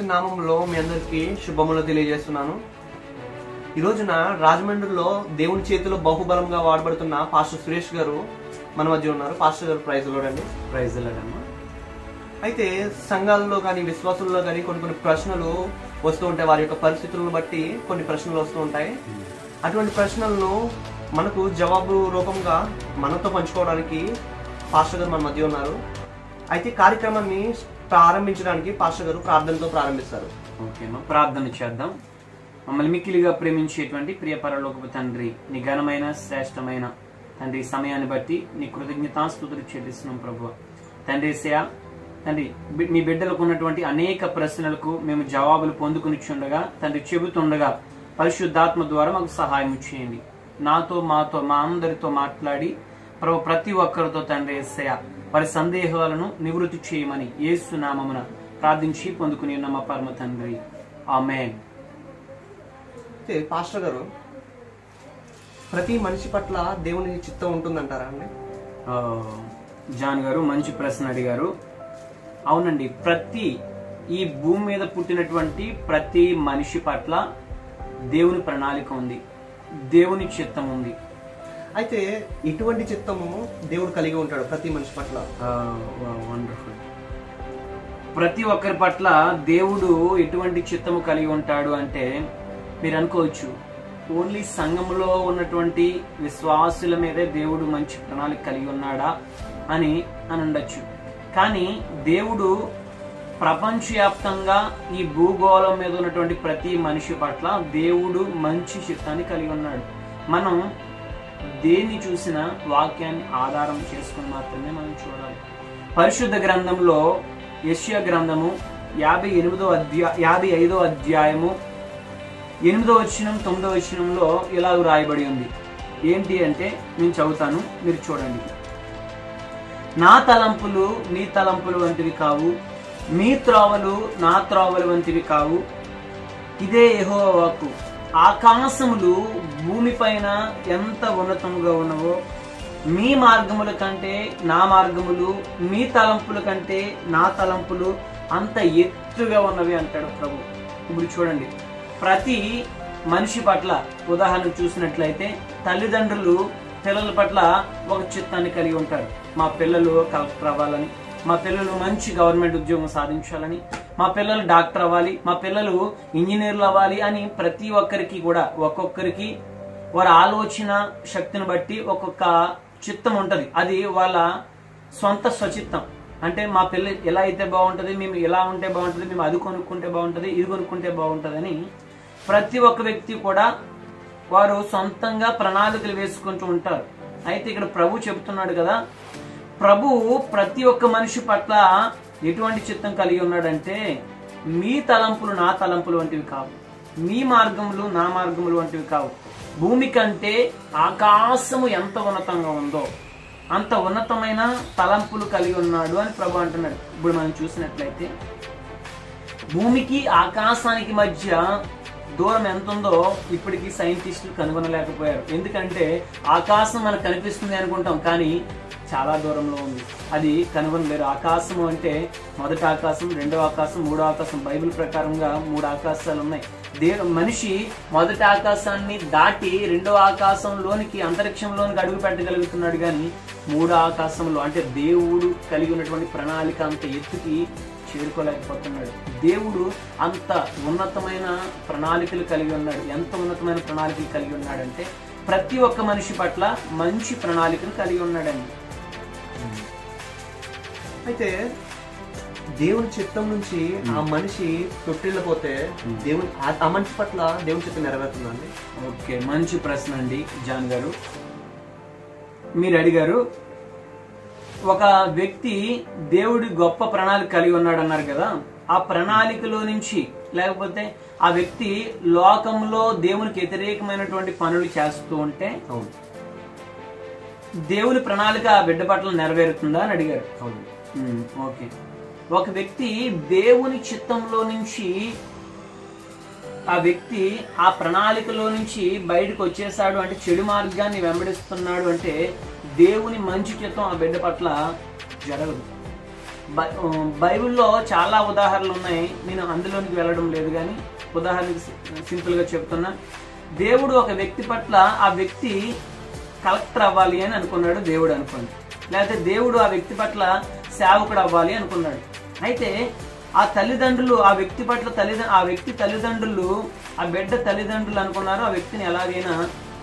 యేసుక్రీస్తు నామంలో మీ అందరికీ శుభములు తెలియజేస్తున్నాను ఈ రోజున రాజమండ్రిలో దేవుని చేతిలో బహుబలంగా వాడబడుతున్న పాస్టర్ సురేష్ గారు మన మధ్య ఉన్నారు పాస్టర్ గారు ప్రైజ్ లోడండి ప్రైజ్ అమ్మా అయితే సంఘాలలో కానీ విశ్వాసుల్లో కానీ కొన్ని కొన్ని ప్రశ్నలు వస్తూ ఉంటాయి వారి యొక్క పరిస్థితులను బట్టి కొన్ని ప్రశ్నలు వస్తూ ఉంటాయి అటువంటి ప్రశ్నలను మనకు జవాబు రూపంగా మనతో పంచుకోవడానికి పాస్టర్ గారు మన మధ్య ఉన్నారు అయితే ఈ కార్యక్రమాన్ని ప్రారంభించడానికి పాస్టర్ గారు ప్రార్థనతో ప్రారంభిస్తారు ఓకేమ్మా ప్రార్థన చేద్దాం మమ్మల్ని మిక్కిలిగా ప్రేమించేటువంటి ప్రియ పరలోకపు తండ్రి నీ ఘనమైన శ్రేష్టమైన తండ్రి ఈ సమయాన్ని బట్టి నీ కృతజ్ఞతాస్తుతులు చెల్లిస్తున్నాం ప్రభు తండ్రి ఏసయ్య తండ్రి బి- మీ బిడ్డలకు ఉన్నటువంటి అనేక ప్రశ్నలకు మేము జవాబులు పొందుకునిచుండగా తండ్రి చెబుతుండగా పరిశుద్ధాత్మ ద్వారా మాకు సహాయం చేయండి నాతో మాతో మా అందరితో మాట్లాడి ప్రభు ప్రతి ఒక్కరితో తండ్రి ఏసయ్య వారి సందేహాలను నివృత్తి చేయమని యేసు నామమున ప్రార్థించి పొందుకుని ఉన్న మా పరమ తండ్రి ఆమెన్ అయితే పాస్టర్ గారు ప్రతి మనిషి పట్ల దేవుని చిత్తం ఉంటుందంటారా అండి ఆ, జాన్ గారు మంచి ప్రశ్న అడిగారు అవునండి ప్రతి ఈ భూమి మీద పుట్టినటువంటి ప్రతి మనిషి పట్ల దేవుని ప్రణాళిక ఉంది దేవుని చిత్తం ఉంది అయితే ఇటువంటి చిత్తము దేవుడు కలిగి ఉంటాడు ప్రతి మనిషి పట్ల వండర్ఫుల్ ప్రతి ఒక్కరి పట్ల దేవుడు ఎటువంటి చిత్తము కలిగి ఉంటాడు అంటే మీరు అనుకోవచ్చు ఓన్లీ సంఘంలో ఉన్నటువంటి విశ్వాసుల మీదే దేవుడు మంచి ప్రణాళిక కలిగి ఉన్నాడా అని అని ఉండొచ్చు కానీ దేవుడు ప్రపంచవ్యాప్తంగా ఈ భూగోళం మీద ఉన్నటువంటి ప్రతి మనిషి పట్ల దేవుడు మంచి చిత్తాన్ని కలిగి ఉన్నాడు మనం దేన్ని చూసినా వాక్యాన్ని ఆధారం చేసుకుని మాత్రమే మనం చూడాలి పరిశుద్ధ గ్రంథంలో యశ్య గ్రంథము యాభై ఎనిమిదో అధ్యాయ యాభై ఐదో అధ్యాయము ఎనిమిదో వచనం తొమ్మిదో వచనంలో ఇలా రాయబడి ఉంది ఏంటి అంటే నేను చదువుతాను మీరు చూడండి నా తలంపులు నీ తలంపులు వంటివి కావు మీ త్రోవలు నా త్రోవలు వంటివి కావు ఇదే యెహోవా వాక్కు ఆకాశములు భూమిపైన ఎంత ఉన్నతముగా ఉన్నవో మీ మార్గముల కంటే నా మార్గములు మీ తలంపుల కంటే నా తలంపులు అంత ఎత్తుగా ఉన్నవి అంటాడు ప్రభు ఇప్పుడు చూడండి ప్రతి మనిషి పట్ల ఉదాహరణ చూసినట్లయితే తల్లిదండ్రులు పిల్లల పట్ల ఒక చిత్తాన్ని కలిగి ఉంటారు మా పిల్లలు కలెక్టర్ అవ్వాలని మా పిల్లలు మంచి గవర్నమెంట్ ఉద్యోగం సాధించాలని మా పిల్లలు డాక్టర్ అవ్వాలి మా పిల్లలు ఇంజనీర్లు అవ్వాలి అని ప్రతి ఒక్కరికి కూడా ఒక్కొక్కరికి వారి ఆలోచన శక్తిని బట్టి ఒక్కొక్క చిత్తం ఉంటది అది వాళ్ళ సొంత స్వచిత్తం అంటే మా పిల్ల ఎలా అయితే బాగుంటది మేము ఎలా ఉంటే బాగుంటది మేము అది కొనుక్కుంటే బాగుంటది ఇది కొనుక్కుంటే బాగుంటది అని ప్రతి ఒక్క వ్యక్తి కూడా వారు సొంతంగా ప్రణాళికలు వేసుకుంటూ ఉంటారు అయితే ఇక్కడ ప్రభు చెబుతున్నాడు కదా ప్రభువు ప్రతి ఒక్క మనిషి పట్ల ఎటువంటి చిత్తం కలిగి ఉన్నాడంటే మీ తలంపులు నా తలంపులు వంటివి కావు మీ మార్గములు నా మార్గములు వంటివి కావు భూమి కంటే ఆకాశము ఎంత ఉన్నతంగా ఉందో అంత ఉన్నతమైన తలంపులు కలిగి ఉన్నాడు అని ప్రభు అంటున్నాడు ఇప్పుడు మనం చూసినట్లయితే భూమికి ఆకాశానికి మధ్య దూరం ఎంత ఉందో ఇప్పటికీ సైంటిస్టులు కనుగొనలేకపోయారు ఎందుకంటే ఆకాశం మనకు కనిపిస్తుంది అనుకుంటాం కానీ చాలా దూరంలో ఉంది అది కనుగొనలేరు ఆకాశం అంటే మొదటి ఆకాశం రెండవ ఆకాశం మూడో ఆకాశం బైబిల్ ప్రకారంగా మూడు ఆకాశాలు ఉన్నాయి దే మనిషి మొదటి ఆకాశాన్ని దాటి రెండవ ఆకాశంలోనికి అంతరిక్షంలోనికి అడుగు పెట్టగలుగుతున్నాడు కానీ మూడో ఆకాశంలో అంటే దేవుడు కలిగి ఉన్నటువంటి ప్రణాళిక అంత ఎత్తుకి చేరుకోలేకపోతున్నాడు దేవుడు అంత ఉన్నతమైన ప్రణాళికలు కలిగి ఉన్నాడు ఎంత ఉన్నతమైన ప్రణాళికలు కలిగి ఉన్నాడంటే ప్రతి ఒక్క మనిషి పట్ల మంచి ప్రణాళికను కలిగి ఉన్నాడండి అయితే దేవుని చిత్తం నుంచి ఆ మనిషి తొట్టిల్లిపోతే దేవుని ఆ- ఆ మనిషి పట్ల దేవుని చిత్తం నెరవేరుతుందండి ఓకే మంచి ప్రశ్న అండి జాన్ గారు మీరు అడిగారు ఒక వ్యక్తి దేవుడి గొప్ప ప్రణాళిక కలిగి ఉన్నాడు అన్నారు కదా ఆ ప్రణాళికలో నుంచి లేకపోతే ఆ వ్యక్తి లోకంలో దేవునికి వ్యతిరేకమైనటువంటి పనులు చేస్తూ ఉంటే అవును దేవుని ప్రణాళిక ఆ బిడ్డ పట్ల నెరవేరుతుందా అని అడిగారు అవును ఉమ్, ఓకే ఒక వ్యక్తి దేవుని చిత్తంలో నుంచి ఆ వ్యక్తి ఆ ప్రణాళికలో నుంచి బయటకు వచ్చేసాడు అంటే చెడు మార్గాన్ని వెంబడిస్తున్నాడు అంటే దేవుని మంచి చిత్తం ఆ బిడ్డ పట్ల జరగదు బై- ఆ, బైబిల్లో చాలా ఉదాహరణలు ఉన్నాయి నేను అందులోనికి వెళ్ళడం లేదు కానీ ఉదాహరణకి సి- సింపుల్గా చెప్తున్నా దేవుడు ఒక వ్యక్తి పట్ల ఆ వ్యక్తి కలెక్టర్ అవ్వాలి అని అనుకున్నాడు దేవుడు అనుకోండి లేకపోతే దేవుడు ఆ వ్యక్తి పట్ల సేవకుడు అవ్వాలి అనుకున్నాడు అయితే ఆ తల్లిదండ్రులు ఆ వ్యక్తి పట్ల తల్లిద ఆ వ్యక్తి తల్లిదండ్రులు ఆ బిడ్డ తల్లిదండ్రులు అనుకున్నారు ఆ వ్యక్తిని ఎలాగైనా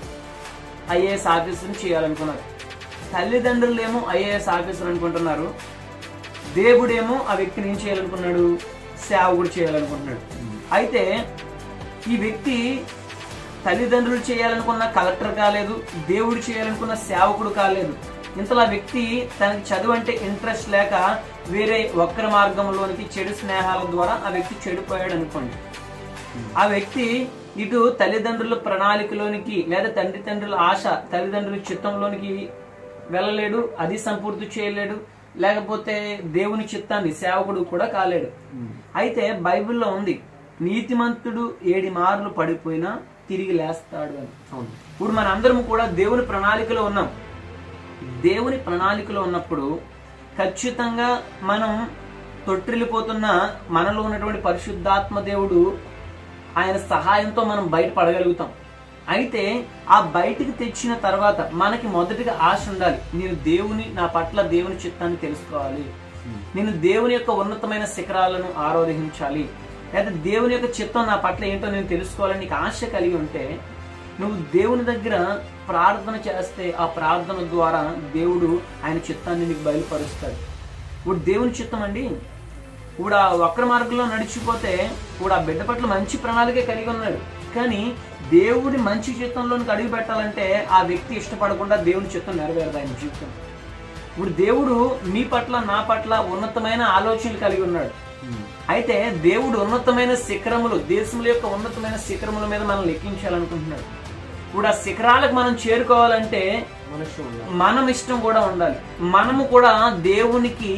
ఐఏఎస్ ఆఫీసర్ని చేయాలనుకున్నారు తల్లిదండ్రులు ఏమో ఐఏఎస్ ఆఫీసర్ అనుకుంటున్నారు దేవుడేమో ఆ వ్యక్తిని ఏం చేయాలనుకున్నాడు సేవకుడు చేయాలనుకుంటున్నాడు అయితే ఈ వ్యక్తి తల్లిదండ్రులు చేయాలనుకున్న కలెక్టర్ కాలేదు దేవుడు చేయాలనుకున్న సేవకుడు కాలేదు ఇంతలో ఆ వ్యక్తి తనకి చదువు అంటే ఇంట్రెస్ట్ లేక వేరే వక్ర మార్గంలోనికి చెడు స్నేహాల ద్వారా ఆ వ్యక్తి చెడిపోయాడు అనుకోండి ఆ వ్యక్తి ఇటు తల్లిదండ్రుల ప్రణాళికలోనికి లేదా తండ్రి తండ్రుల ఆశ తల్లిదండ్రుల చిత్తంలోనికి వెళ్ళలేడు అది సంపూర్తి చేయలేడు లేకపోతే దేవుని చిత్తాన్ని సేవకుడు కూడా కాలేడు అయితే బైబిల్లో ఉంది నీతిమంతుడు ఏడి మార్లు పడిపోయినా తిరిగి లేస్తాడు అని అవును ఇప్పుడు మన అందరం కూడా దేవుని ప్రణాళికలో ఉన్నాం దేవుని ప్రణాళికలో ఉన్నప్పుడు ఖచ్చితంగా మనం తొట్టిల్లిపోతున్న మనలో ఉన్నటువంటి పరిశుద్ధాత్మ దేవుడు ఆయన సహాయంతో మనం బయటపడగలుగుతాం అయితే ఆ బయటికి తెచ్చిన తర్వాత మనకి మొదటిగా ఆశ ఉండాలి నేను దేవుని నా పట్ల దేవుని చిత్తాన్ని తెలుసుకోవాలి నేను దేవుని యొక్క ఉన్నతమైన శిఖరాలను ఆరోధించాలి లేదా దేవుని యొక్క చిత్తం నా పట్ల ఏంటో నేను తెలుసుకోవాలని నీకు ఆశ కలిగి ఉంటే నువ్వు దేవుని దగ్గర ప్రార్థన చేస్తే ఆ ప్రార్థన ద్వారా దేవుడు ఆయన చిత్తాన్ని నీకు బయలుపరుస్తాడు ఇప్పుడు దేవుని చిత్తం అండి ఇప్పుడు ఆ వక్ర మార్గంలో నడిచిపోతే ఇప్పుడు ఆ బిడ్డ పట్ల మంచి ప్రణాళిక కలిగి ఉన్నాడు కానీ దేవుడి మంచి చిత్తంలోనికి అడుగు పెట్టాలంటే ఆ వ్యక్తి ఇష్టపడకుండా దేవుని చిత్తం నెరవేరదు ఆయన జీవితం ఇప్పుడు దేవుడు మీ పట్ల నా పట్ల ఉన్నతమైన ఆలోచనలు కలిగి ఉన్నాడు అయితే దేవుడు ఉన్నతమైన శిఖరములు దేశముల యొక్క ఉన్నతమైన శిఖరముల మీద మనం లెక్కించాలనుకుంటున్నాడు ఇప్పుడు ఆ శిఖరాలకు మనం చేరుకోవాలంటే మనుషులు ఉన్నారు మనం ఇష్టం కూడా ఉండాలి మనము కూడా దేవునికి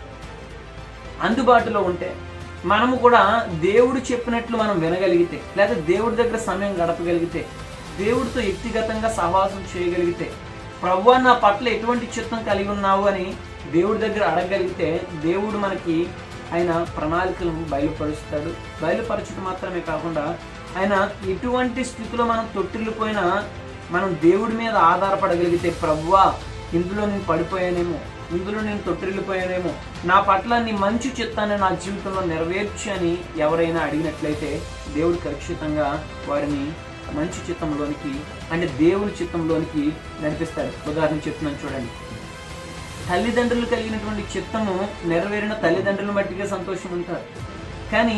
అందుబాటులో ఉంటే మనము కూడా దేవుడు చెప్పినట్లు మనం వినగలిగితే లేదా దేవుడి దగ్గర సమయం గడపగలిగితే దేవుడితో వ్యక్తిగతంగా సహవాసం చేయగలిగితే ప్రభు నా పట్ల ఎటువంటి చిత్తం కలిగి ఉన్నావు అని దేవుడి దగ్గర అడగగలిగితే దేవుడు మనకి ఆయన ప్రణాళికలను బయలుపరుస్తాడు బయలుపరచడం మాత్రమే కాకుండా ఆయన ఎటువంటి స్థితిలో మనం తొట్టిల్లిపోయినా మనం దేవుడి మీద ఆధారపడగలిగితే ప్రభువా ఇందులో నేను పడిపోయానేమో ఇందులో నేను తొట్టిల్లిపోయానేమో నా పట్ల నీ మంచి చిత్తాన్ని నా జీవితంలో నెరవేర్చి అని ఎవరైనా అడిగినట్లయితే దేవుడు ఖచ్చితంగా వారిని మంచి చిత్తంలోనికి అంటే దేవుని చిత్తంలోనికి నడిపిస్తాడు ఉదాహరణ చెప్తున్నాను చూడండి తల్లిదండ్రులు కలిగినటువంటి చిత్తము నెరవేరిన తల్లిదండ్రులను బట్టిగా సంతోషం ఉంటారు కానీ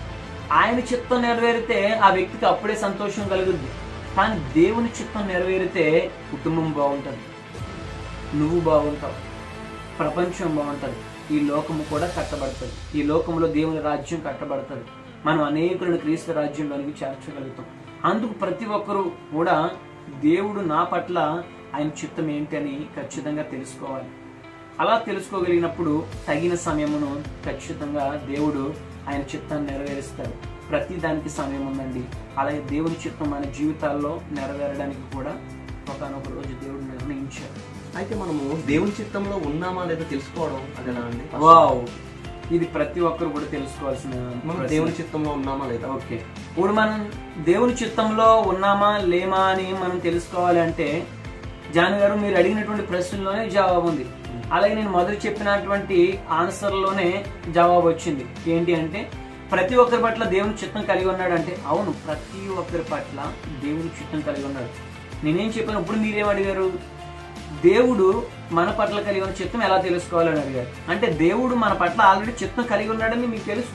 ఆయన చిత్తం నెరవేరితే ఆ వ్యక్తికి అప్పుడే సంతోషం కలుగుద్ది కానీ దేవుని చిత్తం నెరవేరితే కుటుంబం బాగుంటుంది నువ్వు బాగుంటావు ప్రపంచం బాగుంటుంది ఈ లోకము కూడా కట్టబడుతుంది ఈ లోకంలో దేవుని రాజ్యం కట్టబడుతుంది మనం అనేకులను క్రీస్తు రాజ్యంలోనికి చేర్చగలుగుతాం అందుకు ప్రతి ఒక్కరూ కూడా దేవుడు నా పట్ల ఆయన చిత్తం ఏంటి అని ఖచ్చితంగా తెలుసుకోవాలి అలా తెలుసుకోగలిగినప్పుడు తగిన సమయమును ఖచ్చితంగా దేవుడు ఆయన చిత్తాన్ని నెరవేరుస్తాడు ప్రతి దానికి సమయం ఉందండి అలాగే దేవుని చిత్తం మన జీవితాల్లో నెరవేరడానికి కూడా ఒకనొక రోజు దేవుడు నిర్ణయించాడు అయితే మనము దేవుని చిత్తంలో ఉన్నామా లేదా తెలుసుకోవడం అదేనా అండి వావ్ ఇది ప్రతి ఒక్కరు కూడా తెలుసుకోవాల్సిన మనం ప్రశ్న. దేవుని చిత్తంలో ఉన్నామా లేదా ఓకే ఇప్పుడు మనం దేవుని చిత్తంలో ఉన్నామా లేమా అని మనం తెలుసుకోవాలి అంటే జాన్ గారు మీరు అడిగినటువంటి ప్రశ్నలోనే జవాబు ఉంది అలాగే నేను మొదలు చెప్పినటువంటి ఆన్సర్లోనే జవాబు వచ్చింది ఏంటి అంటే ప్రతి ఒక్కరి పట్ల దేవుని చిత్తం కలిగి ఉన్నాడు అంటే అవును ప్రతి ఒక్కరి పట్ల దేవుని చిత్తం కలిగి ఉన్నాడు నేనేం చెప్పాను ఇప్పుడు మీరేం అడిగారు దేవుడు మన పట్ల కలిగి ఉన్న చిత్తం ఎలా తెలుసుకోవాలని అడిగారు అంటే దేవుడు మన పట్ల ఆల్రెడీ చిత్తం కలిగి ఉన్నాడని మీకు తెలుసు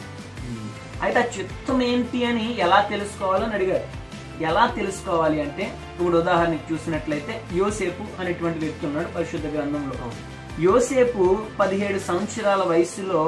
అయితే ఆ చిత్తం ఏంటి అని ఎలా తెలుసుకోవాలని అడిగారు ఎలా తెలుసుకోవాలి అంటే ఇప్పుడు ఉదాహరణకి చూసినట్లయితే యోసేపు అనేటువంటి వ్యక్తి ఉన్నాడు పరిశుద్ధ గ్రంథంలో యోసేపు పదిహేడు సంవత్సరాల వయసులో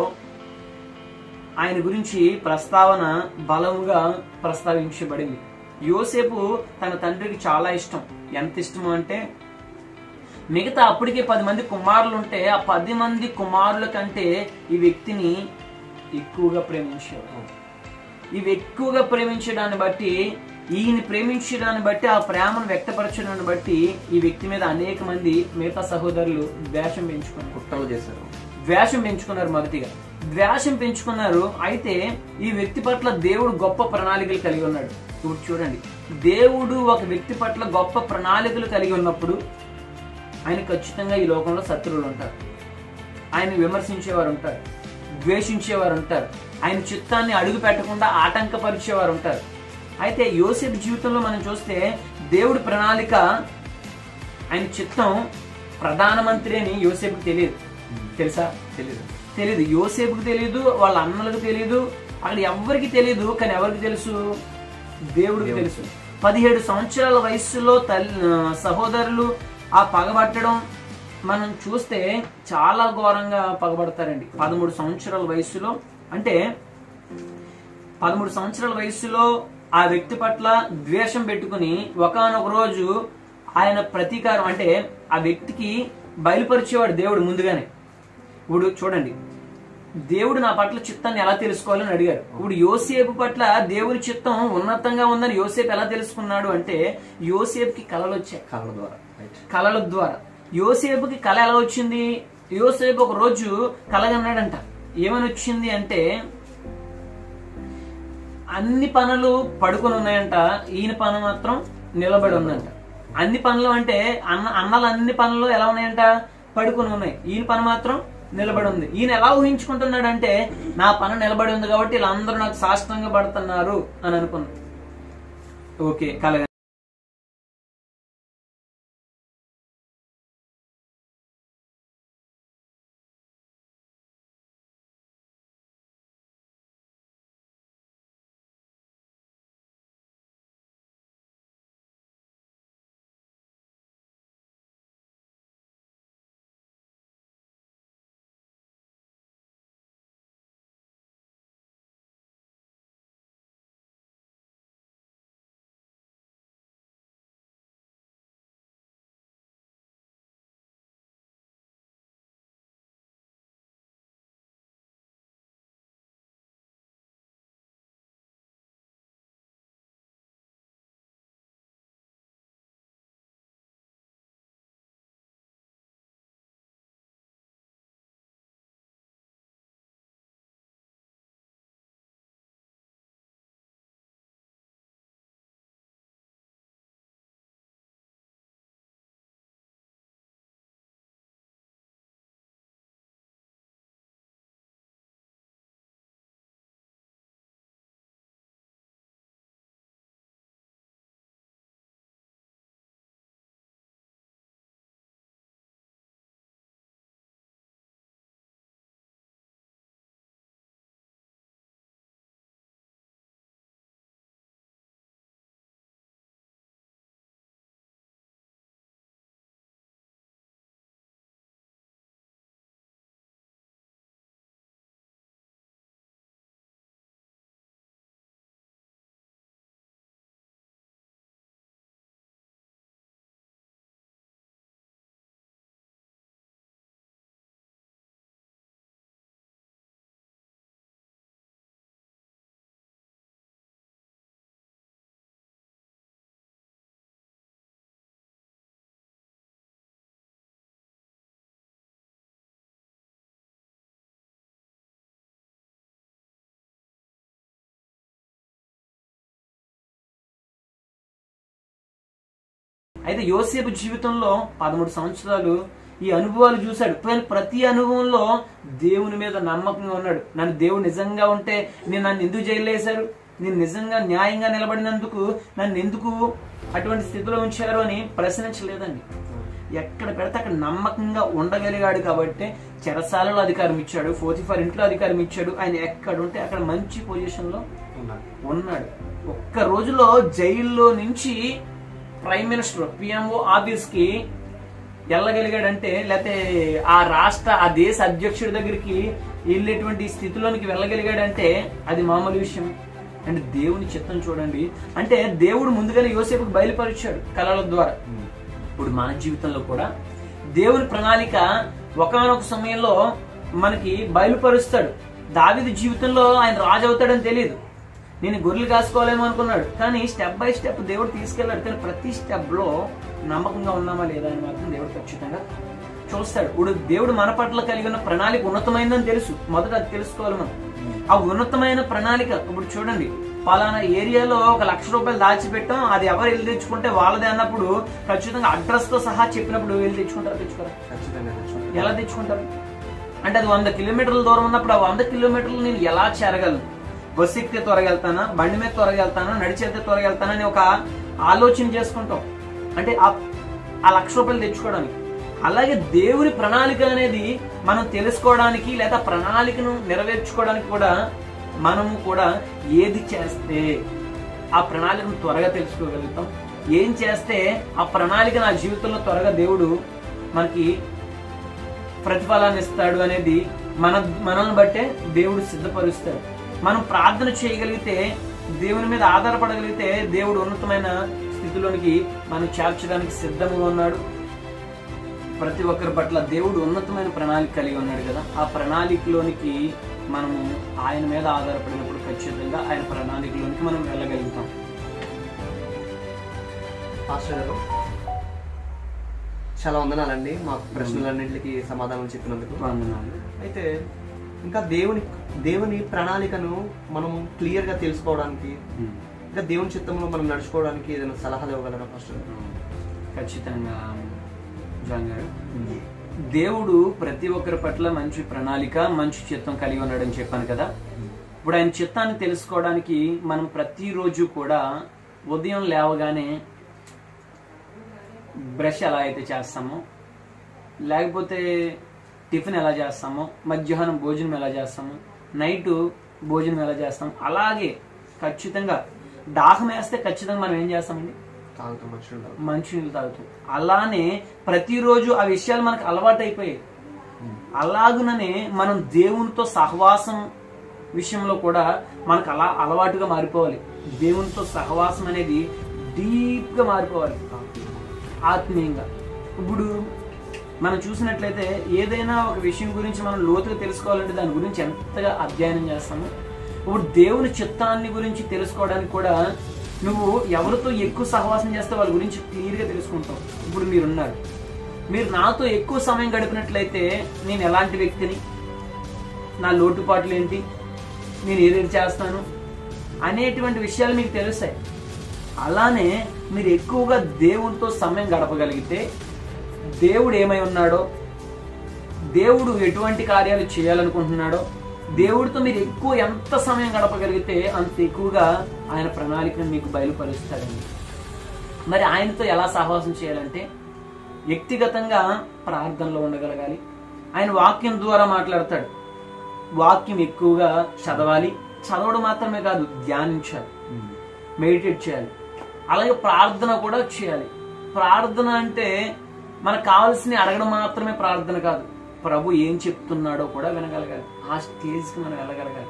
ఆయన గురించి ప్రస్తావన బలముగా ప్రస్తావించబడింది యోసేపు తన తండ్రికి చాలా ఇష్టం ఎంత ఇష్టము అంటే మిగతా అప్పటికే పది మంది కుమారులు ఉంటే ఆ పది మంది కుమారుల కంటే ఈ వ్యక్తిని ఎక్కువగా ప్రేమించాడు ఇవి ఎక్కువగా ప్రేమించడాన్ని బట్టి ఈయన ప్రేమించడాన్ని బట్టి ఆ ప్రేమను వ్యక్తపరచడాన్ని బట్టి ఈ వ్యక్తి మీద అనేక మంది మిగతా సహోదరులు ద్వేషం పెంచుకున్నారు కుట్రలు చేశారు ద్వేషం పెంచుకున్నారు మొదటిగా ద్వేషం పెంచుకున్నారు అయితే ఈ వ్యక్తి పట్ల దేవుడు గొప్ప ప్రణాళికలు కలిగి ఉన్నాడు ఇప్పుడు చూడండి దేవుడు ఒక వ్యక్తి పట్ల గొప్ప ప్రణాళికలు కలిగి ఉన్నప్పుడు ఆయన ఖచ్చితంగా ఈ లోకంలో శత్రువులు ఉంటారు ఆయన విమర్శించేవారు ఉంటారు ద్వేషించేవారు ఉంటారు ఆయన చిత్తాన్ని అడుగు పెట్టకుండా ఆటంకపరిచేవారు ఉంటారు అయితే యోసేపు జీవితంలో మనం చూస్తే దేవుడి ప్రణాళిక ఆయన చిత్తం ప్రధానమంత్రి అని యోసేపుకి తెలియదు తెలుసా తెలియదు తెలియదు యోసేపుకి తెలియదు వాళ్ళ అన్నలకు తెలియదు అక్కడ ఎవరికి తెలియదు కానీ ఎవరికి తెలుసు దేవుడికి తెలుసు పదిహేడు సంవత్సరాల వయస్సులో తల్లి సహోదరులు ఆ పగబట్టడం మనం చూస్తే చాలా ఘోరంగా పగబడతారండి పదమూడు సంవత్సరాల వయస్సులో అంటే పదమూడు సంవత్సరాల వయస్సులో ఆ వ్యక్తి పట్ల ద్వేషం పెట్టుకుని ఒకానొక రోజు ఆయన ప్రతీకారం అంటే ఆ వ్యక్తికి బయలుపరిచేవాడు దేవుడు ముందుగానే ఇప్పుడు చూడండి దేవుడు నా పట్ల చిత్తాన్ని ఎలా తెలుసుకోవాలని అడిగారు ఇప్పుడు యోసేపు పట్ల దేవుని చిత్తం ఉన్నతంగా ఉందని యోసేపు ఎలా తెలుసుకున్నాడు అంటే యోసేపుకి కళలు వచ్చాయి కళ్ళ ద్వారా రైట్ కళల ద్వారా యోసేపుకి కళ ఎలా వచ్చింది యోసేపు ఒక రోజు కలగన్నాడంట ఏమని వచ్చింది అంటే అన్ని పనులు పడుకొని ఉన్నాయంట ఈయన పని మాత్రం నిలబడి ఉందంట అన్ని పనులు అంటే అన్న అన్నలు అన్ని పనులు ఎలా ఉన్నాయంట పడుకొని ఉన్నాయి ఈయన పని మాత్రం నిలబడి ఉంది ఈయన ఎలా ఊహించుకుంటున్నాడంటే నా పని నిలబడి ఉంది కాబట్టి వీళ్ళందరూ నాకు సాష్టంగా పడుతున్నారు అని అనుకున్నాడు ఓకే కలగ అయితే యోసేపు జీవితంలో పదమూడు సంవత్సరాలు ఈ అనుభవాలు చూశాడు కానీ ప్రతి అనుభవంలో దేవుని మీద నమ్మకంగా ఉన్నాడు నన్ను దేవుడు నిజంగా ఉంటే నేను నన్ను ఎందుకు జైలు వేశారు నేను నిజంగా న్యాయంగా నిలబడినందుకు నన్ను ఎందుకు అటువంటి స్థితిలో ఉంచారు అని ప్రశ్నించలేదండి ఎక్కడ పెడితే అక్కడ నమ్మకంగా ఉండగలిగాడు కాబట్టి చెరసాలలో అధికారం ఇచ్చాడు ఫోర్టీ ఇంట్లో అధికారం ఇచ్చాడు ఆయన ఎక్కడ ఉంటే అక్కడ మంచి పొజిషన్ లో ఉన్నాడు ఉన్నాడు ఒక్క రోజులో జైల్లో నుంచి ప్రైమ్ మినిస్టర్ పిఎంఓ ఆఫీస్ కి వెళ్ళగలిగాడంటే లేకపోతే ఆ రాష్ట్ర ఆ దేశ అధ్యక్షుడి దగ్గరికి వెళ్ళేటువంటి స్థితిలోనికి వెళ్ళగలిగాడంటే అది మామూలు విషయం అంటే దేవుని చిత్తం చూడండి అంటే దేవుడు ముందుగానే యోసేపుకి బయలుపరిచాడు కళల ద్వారా ఇప్పుడు మన జీవితంలో కూడా దేవుని ప్రణాళిక ఒకానొక సమయంలో మనకి బయలుపరుస్తాడు దావిది జీవితంలో ఆయన రాజు అవుతాడని తెలియదు నేను గొర్రెలు కాసుకోవాలేమో అనుకున్నాడు కానీ స్టెప్ బై స్టెప్ దేవుడు తీసుకెళ్ళాడు కానీ ప్రతి స్టెప్ లో నమ్మకంగా ఉన్నామా లేదా అని మాత్రం దేవుడు ఖచ్చితంగా చూస్తాడు ఇప్పుడు దేవుడు మన పట్ల కలిగి ఉన్న ప్రణాళిక ఉన్నతమైందని తెలుసు మొదట అది తెలుసుకోవాలి మనం ఆ ఉన్నతమైన ప్రణాళిక ఇప్పుడు చూడండి పలానా ఏరియాలో ఒక లక్ష రూపాయలు దాచిపెట్టాం అది ఎవరు వెళ్ళి తెచ్చుకుంటే వాళ్ళదే అన్నప్పుడు ఖచ్చితంగా అడ్రస్ తో సహా చెప్పినప్పుడు వెళ్ళి తెచ్చుకుంటారు తెచ్చుకోరు ఖచ్చితంగా తెచ్చుకుంటాం. ఎలా తెచ్చుకుంటారు అంటే అది వంద కిలోమీటర్ల దూరం ఉన్నప్పుడు ఆ వంద కిలోమీటర్లు నేను ఎలా చేరగలను బస్సు ఎక్కితే త్వరగా వెళ్తానా బండి మీద త్వరగా వెళ్తానా నడిచేస్తే త్వరగా వెళ్తానా అని ఒక ఆలోచన చేసుకుంటాం అంటే ఆ ఆ లక్ష రూపాయలు తెచ్చుకోవడానికి అలాగే దేవుని ప్రణాళిక అనేది మనం తెలుసుకోవడానికి లేదా ప్రణాళికను నెరవేర్చుకోవడానికి కూడా మనము కూడా ఏది చేస్తే ఆ ప్రణాళికను త్వరగా తెలుసుకోగలుగుతాం ఏం చేస్తే ఆ ప్రణాళిక నా జీవితంలో త్వరగా దేవుడు మనకి ప్రతిఫలాన్ని ఇస్తాడు అనేది మన మనల్ని బట్టే దేవుడు సిద్ధపరుస్తాడు మనం ప్రార్థన చేయగలిగితే దేవుని మీద ఆధారపడగలిగితే దేవుడు ఉన్నతమైన స్థితిలోనికి మనం చేర్చడానికి సిద్ధంగా ఉన్నాడు ప్రతి ఒక్కరి పట్ల దేవుడు ఉన్నతమైన ప్రణాళిక కలిగి ఉన్నాడు కదా ఆ ప్రణాళికలోనికి మనము ఆయన మీద ఆధారపడినప్పుడు ఖచ్చితంగా ఆయన ప్రణాళికలోనికి మనం వెళ్ళగలుగుతాం పాస్టర్ గారు చాలా వందనాలండి మా ప్రశ్నలన్నింటికి సమాధానం చెప్పినందుకు వందనాలు అయితే ఇంకా దేవుని దేవుని ప్రణాళికను మనం క్లియర్ గా తెలుసుకోవడానికి ఇంకా దేవుని చిత్తంలో మనం నడుచుకోవడానికి ఏదైనా సలహాలు ఇవ్వగలరా పాస్టర్ గారు? ఖచ్చితంగా జాన్ గారు దేవుడు ప్రతి ఒక్కరి పట్ల మంచి ప్రణాళిక మంచి చిత్తం కలిగి ఉన్నాడని చెప్పాను కదా ఇప్పుడు ఆయన చిత్తాన్ని తెలుసుకోవడానికి మనం ప్రతిరోజు కూడా ఉదయం లేవగానే బ్రష్ ఎలా అయితే చేస్తామో లేకపోతే టిఫిన్ ఎలా చేస్తామో మధ్యాహ్నం భోజనం ఎలా చేస్తామో నైట్ భోజనం ఎలా చేస్తాం అలాగే ఖచ్చితంగా దాహం వేస్తే ఖచ్చితంగా మనం ఏం చేస్తామండి తాగుతాం మనుషులు తాగుతాం. మంచినీళ్ళు తాగుతాం అలానే ప్రతిరోజు ఆ విషయాలు మనకు అలవాటు అయిపోయాయి అలాగుననే మనం దేవునితో సహవాసం విషయంలో కూడా మనకు అలా అలవాటుగా మారిపోవాలి దేవునితో సహవాసం అనేది డీప్ గా మారిపోవాలి ఆత్మీయంగా ఇప్పుడు మనం చూసినట్లయితే ఏదైనా ఒక విషయం గురించి మనం లోతుగా తెలుసుకోవాలంటే దాని గురించి ఎంతగా అధ్యయనం చేస్తాము ఇప్పుడు దేవుని చిత్తాన్ని గురించి తెలుసుకోవడానికి కూడా నువ్వు ఎవరితో ఎక్కువ సహవాసం చేస్తే వాళ్ళ గురించి క్లియర్గా తెలుసుకుంటావు ఇప్పుడు మీరున్నారు మీరు నాతో ఎక్కువ సమయం గడిపినట్లయితే నేను ఎలాంటి వ్యక్తిని నా లోటుపాట్లు ఏంటి నేను ఏదేది చేస్తాను అనేటువంటి విషయాలు మీకు తెలుస్తాయి అలానే మీరు ఎక్కువగా దేవునితో సమయం గడపగలిగితే దేవుడు ఏమై ఉన్నాడో దేవుడు ఎటువంటి కార్యాలు చేయాలనుకుంటున్నాడో దేవుడితో మీరు ఎక్కువ ఎంత సమయం గడపగలిగితే అంత ఎక్కువగా ఆయన ప్రణాళికను మీకు బయలుపరుస్తాడండి మరి ఆయనతో ఎలా సహవాసం చేయాలంటే వ్యక్తిగతంగా ప్రార్థనలో ఉండగలగాలి ఆయన వాక్యం ద్వారా మాట్లాడతాడు వాక్యం ఎక్కువగా చదవాలి చదవడం మాత్రమే కాదు ధ్యానించాలి మెడిటేట్ చేయాలి అలాగే ప్రార్థన కూడా చేయాలి ప్రార్థన అంటే మనకు కావాల్సిన అడగడం మాత్రమే ప్రార్థన కాదు ప్రభు ఏం చెప్తున్నాడో కూడా వినగలగాలి ఆ స్టేజ్కి మనం వెళ్ళగలగాలి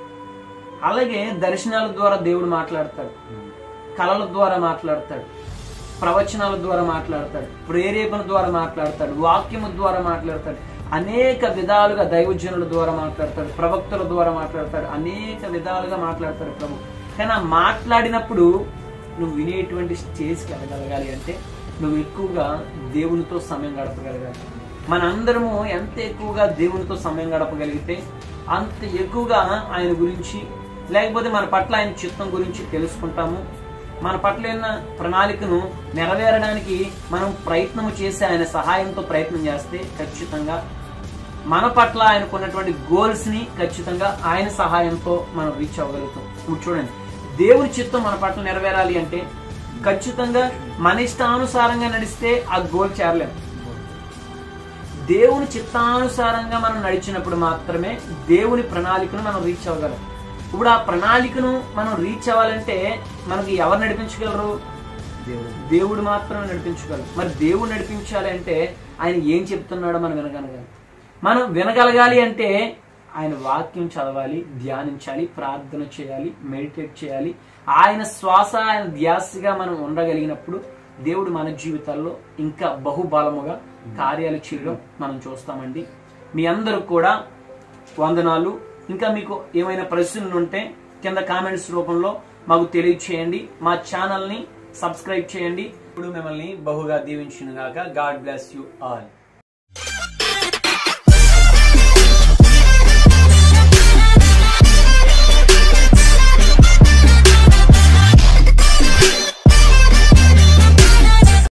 అలాగే దర్శనాల ద్వారా దేవుడు మాట్లాడతాడు కళల ద్వారా మాట్లాడతాడు ప్రవచనాల ద్వారా మాట్లాడతాడు ప్రేరేపణ ద్వారా మాట్లాడతాడు వాక్యము ద్వారా మాట్లాడతాడు అనేక విధాలుగా దైవజనుల ద్వారా మాట్లాడతాడు ప్రవక్తల ద్వారా మాట్లాడతాడు అనేక విధాలుగా మాట్లాడతాడు ప్రభు కానీ ఆ మాట్లాడినప్పుడు నువ్వు వినేటువంటి స్టేజ్కి వెళ్ళగలగాలి అంటే నువ్వు ఎక్కువగా దేవునితో సమయం గడపగలగాలి మనందరము ఎంత ఎక్కువగా దేవునితో సమయం గడపగలిగితే అంత ఎక్కువగా ఆయన గురించి లేకపోతే మన పట్ల ఆయన చిత్తం గురించి తెలుసుకుంటాము మన పట్ల ఉన్న ప్రణాళికను నెరవేరడానికి మనం ప్రయత్నం చేసి ఆయన సహాయంతో ప్రయత్నం చేస్తే ఖచ్చితంగా మన పట్ల ఆయనకున్నటువంటి గోల్స్ ని ఖచ్చితంగా ఆయన సహాయంతో మనం రీచ్ అవ్వగలుగుతాం ఇప్పుడు చూడండి దేవుని చిత్తం మన పట్ల నెరవేరాలి అంటే ఖచ్చితంగా మన ఇష్టానుసారంగా నడిస్తే ఆ గోల్ చేరలేం దేవుని చిత్తానుసారంగా మనం నడిచినప్పుడు మాత్రమే దేవుని ప్రణాళికను మనం రీచ్ అవ్వగలం ఇప్పుడు ఆ ప్రణాళికను మనం రీచ్ అవ్వాలంటే మనకి ఎవరు నడిపించగలరు దేవుడు దేవుడు మాత్రమే నడిపించగలరు మరి దేవుడు నడిపించాలి అంటే ఆయన ఏం చెప్తున్నాడో మనం వినగలగాలి మనం వినగలగాలి అంటే ఆయన వాక్యం చదవాలి ధ్యానించాలి ప్రార్థన చేయాలి మెడిటేట్ చేయాలి ఆయన శ్వాస ఆయన ధ్యాసగా మనం ఉండగలిగినప్పుడు దేవుడు మన జీవితాల్లో ఇంకా బహుబలముగా కార్యాలు చేయడం మనం చూస్తామండి మీ అందరూ కూడా వందనాలు ఇంకా మీకు ఏమైనా ప్రశ్నలు ఉంటే కింద కామెంట్స్ రూపంలో మాకు తెలియచేయండి మా ఛానల్ని సబ్స్క్రైబ్ చేయండి ఇప్పుడు మిమ్మల్ని బహుగా దీవించిన గాక గాడ్ బ్లెస్ యూ ఆల్